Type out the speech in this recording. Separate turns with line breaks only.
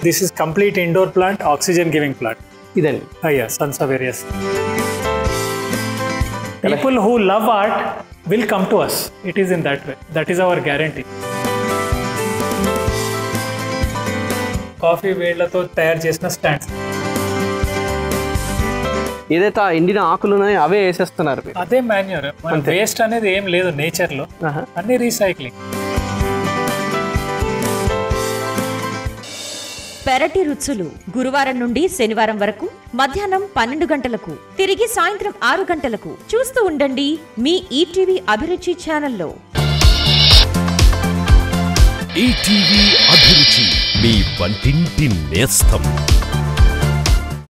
This is complete indoor plant oxygen giving plant
ఇదండి
అయ్యా sansevierias people who love art will come to us it is in that way that is our guarantee coffee వేళ్లతో తయారు చేసిన stands
ఏదైతే ఆ ఎండిన ఆకులు ఉన్నాయో అవే వేసేస్తున్నారు మీరు
అదే మాన్యూర్ మన వేస్ట్ అనేది ఏం లేదు నేచర్ లో
ఆహా.
అన్ని రీసైక్లింగ్
పెరటి రుచులు గురువారం నుండి శనివారం వరకు మధ్యాహ్నం పన్నెండు గంటలకు తిరిగి సాయంత్రం ఆరు గంటలకు చూస్తూ ఉండండి మీ ఈటీవీ అభిరుచి ఛానల్లో
ఈటీవీ అభిరుచి మీ వంటింటి నేస్తం